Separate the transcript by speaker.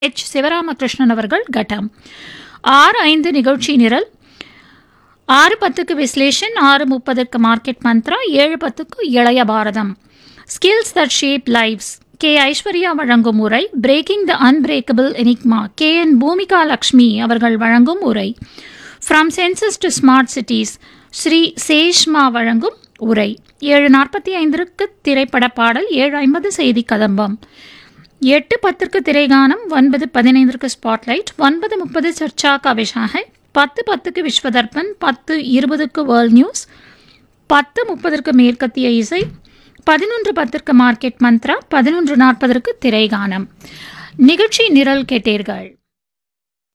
Speaker 1: H Sivaramakrishnan அவர்கள் கட்டம் ஆறு ஐந்து நிகழ்ச்சி நிரல் ஆறு பத்துக்கு விஸ்லேஷன் ஆறு முப்பதுக்கு மார்க்கெட் மந்த்ரா ஏழு பத்துக்கு Ilaiya Bharatham skills that shape lives K Aishwarya வழங்கும் உரை breaking the unbreakable enigma K N Bhoomika Lakshmi அவர்கள் வழங்கும் உரை from census to smart cities Sri Seshma வழங்கும் உரை ஏழு நாற்பத்தி ஐந்திற்கு திரைப்பட பாடல் ஏழு ஐம்பது செய்தி கதம்பம் எட்டு பத்திற்கு திரைகானம் ஒன்பது பதினைந்திற்கு ஸ்பாட்லைட் ஒன்பது முப்பது சர்ச்சா கா விஷாகை பத்து பத்துக்கு விஸ்வதர்பன் பத்து இருபதுக்கு வேர்ல்ட் நியூஸ் பத்து முப்பதற்கு மேற்கத்திய இசை பதினொன்று பத்திற்கு மார்க்கெட் மந்த்ரா பதினொன்று நாற்பதற்கு திரைகானம் நிகழ்ச்சி நிரல் கேட்டீர்கள்